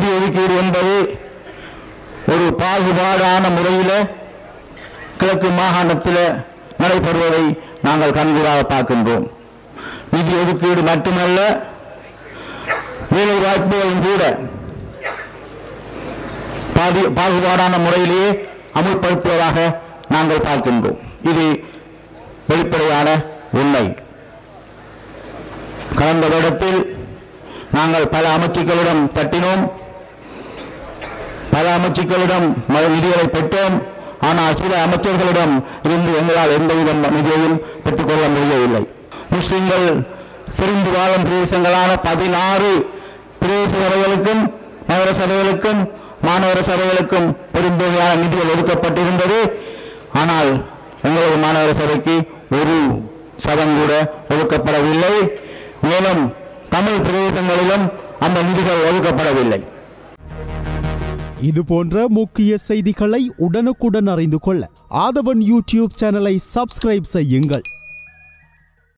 நிதி ஒதுக்கீடு என்பது ஒரு பாகுபாடான முறையில் கிழக்கு மாகாணத்தில் நடைபெறுவதை நாங்கள் கண்கூடாக பார்க்கின்றோம் நிதி ஒதுக்கீடு மட்டுமல்ல வேலை வாய்ப்புகளும் கூட பாதி- பாகுபாடான முறையிலேயே அமுல்படுத்துவதாக நாங்கள் பார்க்கின்றோம் இது வெளிப்படையான உண்மை கடந்த வருடத்தில் நாங்கள் பல அமைச்சுக்களிடம் தட்டினோம் பல அமைச்சுக்களிடம் ம- நிதிகளை பெற்றோம் ஆனால் சில அமைச்சர்களிடம் இருந்து எங்களால் எந்தவித நிதியையும் பெற்றுக்கொள்ள முடியவில்லை முஸ்லிம்கள் சிறந்து வாழும் பிரதேசங்களான பதினாறு பிரதேச சபைகளுக்கும் நகர சபைகளுக்கும் மாநகர சபைகளுக்கும் பெருந்தொகையான நிதிகள் ஒதுக்கப்பட்டிருந்தது ஆனால் எங்களது மாநகர சபைக்கு ஒரு சதம் கூட ஒதுக்கப்படவில்லை மேலும் தமிழ் பிரதேசங்களிலும் அந்த நிதிகள் ஒதுக்கப்படவில்லை இது போன்ற முக்கிய செய்திகளை உடனுக்குடன் அறிந்து கொள்ள ஆதவன் யூடியூப் சேனலை சப்ஸ்கிரைப் செய்யுங்கள்